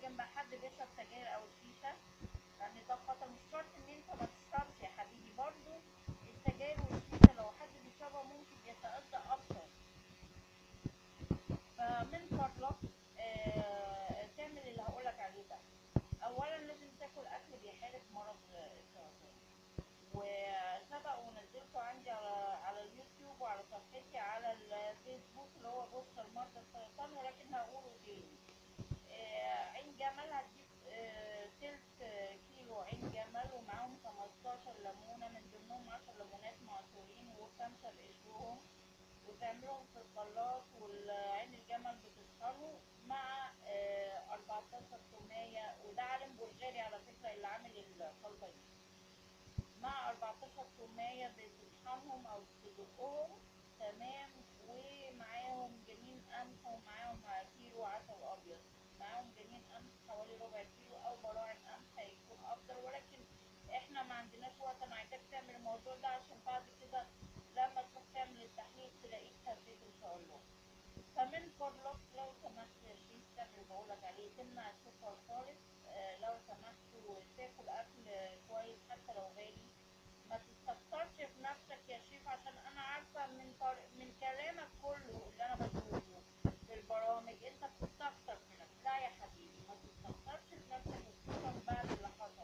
جنب حد بيشرب سجاير او شيشه لان ده خطر مش شرط ان انت ما تشربش يا حبيبي برضو السجاير والشيشه لو حد بيشربها ممكن يتأذى اكتر فمن فضلك آه، تعمل اللي هقولك عليه ده اولا لازم تاكل اكل بيحارب مرض السرطان وسبق ونزلته عندي على على اليوتيوب وعلى صفحتي على الفيسبوك اللي هو بوستر مرضى السرطان ولكن هقوله تاني آه، عين جمل هتجيب آه، تلت آه، كيلو عين جمل ومعاهم 15 ليمونة من ضمنهم 10 ليمونات معصورين وخمسة بقشرهم وتعملهم في الخلاط والعين الجمل بتطحنه مع آه، 14 تومية وده عالم بلغاري على فكرة اللي عامل الخلطة دي مع 14 تومية بتطحنهم أو تدقهم تمام ومعاهم جنين قمح ومعاهم كيلو عسل أبيض معاهم جنين قمح حوالي ربع كيلو أو براعم قمح هيكون أفضل ولكن احنا ما عندناش وقت أنا عايزاك تعمل الموضوع ده عشان بعد كده لما تروح تعمل التحليل تلاقيك خفيت إن شاء الله فمن فضلك لو سمحت يا شيخ تعمل اللي بقولك عليه تمنع السكر خالص آه، لو سمحت وتاكل أكل كويس حتى لو غالي ما تستكترش في نفسك يا شيخ عشان انا عارفه من طر... من كلامك كله اللي انا بشوفه في البرامج انت بتستكتر في نفسك لا يا حبيبي ما تستكترش في نفسك خصوصا بعد اللي حصل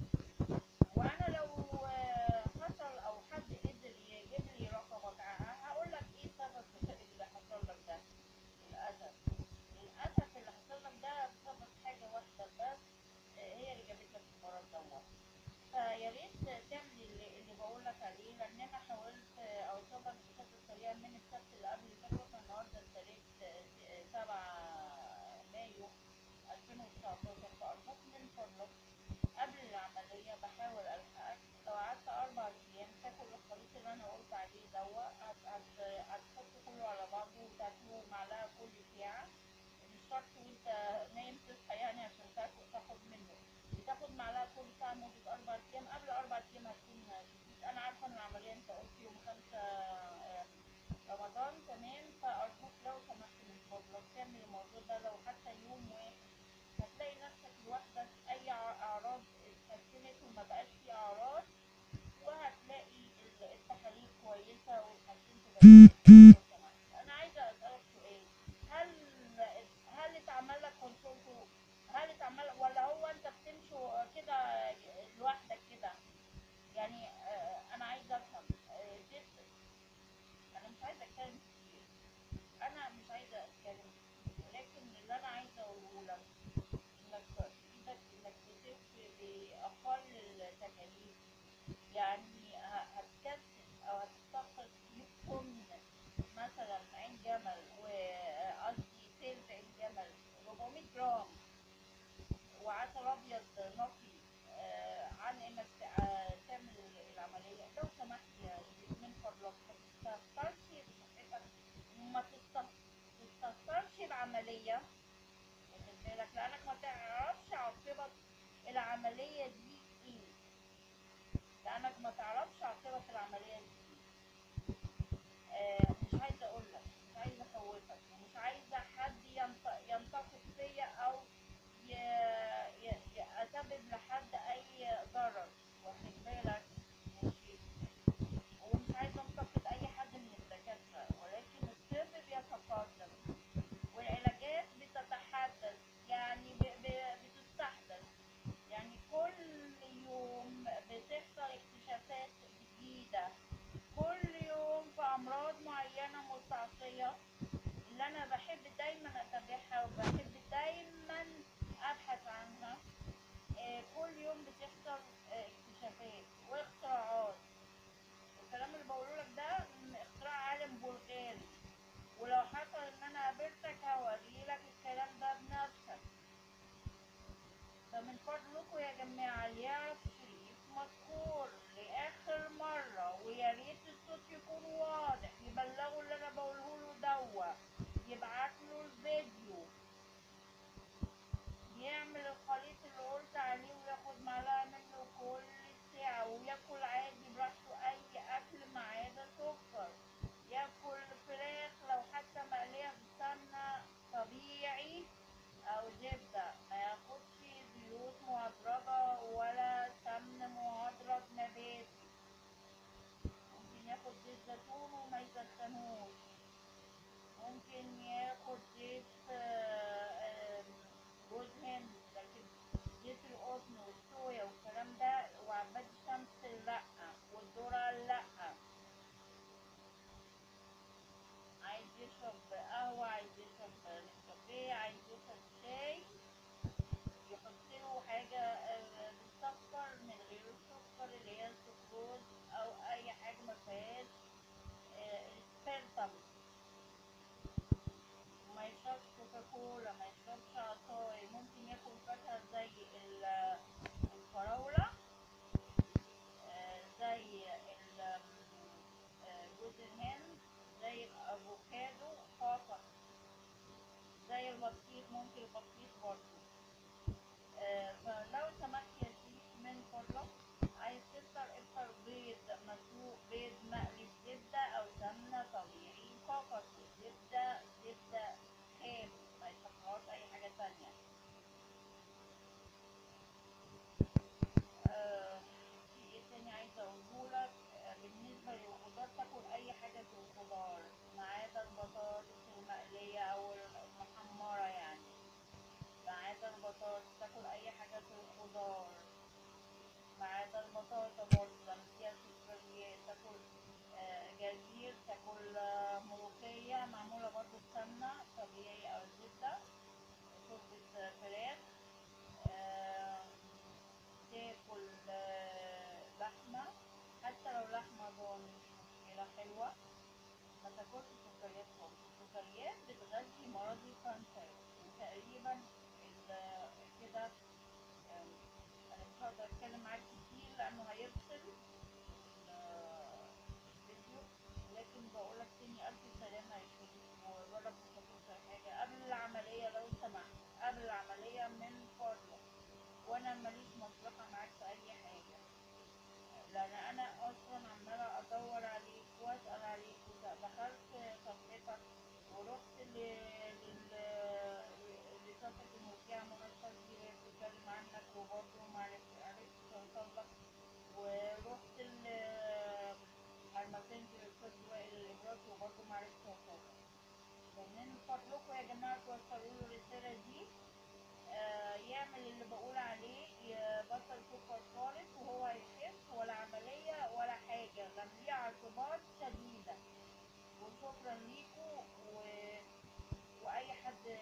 وانا لو آه، حصل او حد قدر يجيب لي رقمك هقول لك ايه السبب اللي حصل لك ده للاسف للاسف اللي حصل لك ده بسبب حاجه واحده بس آه، هي اللي جابت لك المرض دوت فيا ريت تعمل اللي, اللي بقول لك عليه لان انا حاولت اوصل لك بشكل سريع من السبت اللي قبل اللي فات واحنا النهارده التاريخ 7 مايو 2019 فارجوك من فضلك قبل العمليه بحاول الحقك لو قعدت اربع ايام تاكل الخليط اللي انا قلت عليه دوت هت- هت- هتحطه كله على بعضه وتاكله معلقه كل ساعه مش شرط وانت نايم تصحى يعني عشان تاكل تاخد منه بتاخد معلقه كل ساعه مده اربع ايام قبل اربع ايام هتكون شفيت انا عارفه ان العمليه انت قلت يوم خمسة آه، رمضان تمام فارجوك لو سمحت من فضلك تعمل الموضوع ده لو حتى يوم واحد هتلاقي نفسك لوحدك اي ع- اعراض اتحسنت وما بقاش في اعراض وهتلاقي ال- التحاليل كويسه واتحسنت بس لو سمحت. انا عايزه اسالك سؤال هل هل اتعمل لك كونسولت هل اتعمل ولا هو انت بتمشي كده لوحدك كده يعني آه، انا عايزه افهم آه، جد انا مش عايزه اتكلم كتير انا مش عايزه اتكلم كتير ولكن اللي انا عايزه اقوله لك انك في ايدك انك بتمشي باقل التكاليف يعني ه- هتكسب او هتستخلص تجيب كم مثلا عين جمل وقصدي تلت عين جمل 400 جرام وعسل ابيض نقي آه، عن انك ت- آه، تعمل العمليه لو سمحت يا شيخ من فضلك ما تستهترش بصحتك وما تست- تستهترش بعمليه واخد بالك لانك ما تعرفش عاقبه العمليه دي ايه لانك ما تعرفش عاقبه العمليه دي ايه آه، مش عايزه اقول لك مش عايزه اخوفك ومش عايزه حد ينت- ينتقد فيا او ي- ي- ي- اسبب لحد اي ضرر واخد بالك ماشي ومش عايزه انتقد اي حد من الدكاتره ولكن الطب بيتقدم والعلاجات بتتحدث يعني ب- ب- بتستحدث يعني كل يوم بتحصل اكتشافات جديدة كل يوم في أمراض معينة مستعصية اللي أنا بحب دايما أتابعها وبحب دايما أبحث عنها آه، كل يوم بتحصل آه، اكتشافات واختراعات الكلام اللي بقوله لك ده من اختراع عالم بلغاري ولو حصل ان انا قابلتك هوريلك الكلام ده بنفسك فمن فضلكم يا جماعة اللي يعرف شريف مذكور لآخر مرة ويا ريت الصوت يكون واضح يبلغوا اللي أنا بقوله له دوا يبعت له الفيديو يعمل الخليط اللي قلت عليه وياخد معلقة منه كل ساعة وياكل عادي براحته أي أكل ما عدا سكر ياكل فراخ لو حتى مقلية بسمنة طبيعي أو زبدة ما ياكل زيت آه، آم، جوز هند لكن زيت القطن والصويا والكلام ده وعباد الشمس لأ والذرة لأ عايز يشرب قهوة عايز يشرب نسكافيه عايز يشرب شاي يحط له حاجة آه، بالسكر من غير السكر اللي هي السكروز أو أي حاجة ما فيهاش آه، السبيرتم ما يشربش كوكاكولا ما يشربش عصاير ممكن ياكل فاكهة زي ال- الفراولة آه، زي ال- آه، جوز الهند زي الأفوكادو فقط زي البطيخ ممكن البطيخ برضه آه، فلو سمحت يا سيدي من فضلك عايز تفطر افطر بيض مسلوق بيض مقلي بزبدة أو سمنة طبيعي فقط زبدة زبدة خام ما يحطهاش أي حاجة تانية آه، في ايه تاني عايزة اقولهولك آه، بالنسبة للخضار تاكل اي حاجة في الخضار ما عدا البطاطس المقلية او المحمرة يعني ما عدا البطاطس تاكل اي حاجة في الخضار ما عدا البطاطا برضه لما فيها سكريات تاكل آه، جرجير تاكل آه، ملوخية معمولة برضه بسمنة طبيعي او زبدة شوربة فراخ آه، تاكل آه، لحمة حتى لو لحمة ضاني مش مشكلة حلوة ما تاكلش سكريات خالص السكريات بتغذي مرض الكانسر وتقريبا ال- كده آم، انا مش هقدر اتكلم معاك كتير لانه هيفصل ال- الفيديو لكن بقولك تاني الف سلامة يا شريف وجرب مش هتخسر حاجة قبل العملية لو سمحت قبل العملية من فضلك وانا ماليش مصلحة معاك في اي حاجة لان انا اصلا عمالة ادور عليك واسأل عليك ودخلت صفحتك ورحت ل- لل لصفحة المذيعة منى الشاذلي وهي بتتكلم عنك وبرضه معرفت عرفت اوصلك ورحت ل على الماسنجر الاستاذ وائل الابراج وبرضه معرفتش اوصلك فمن فضلكم يا جماعة توصلوا له الرسالة دي آه، يعمل اللي بقول عليه يبطل سكر خالص وهو هيخف ولا عملية ولا حاجة غمليه عصبات شديدة وشكرا ليكم و... وأي حد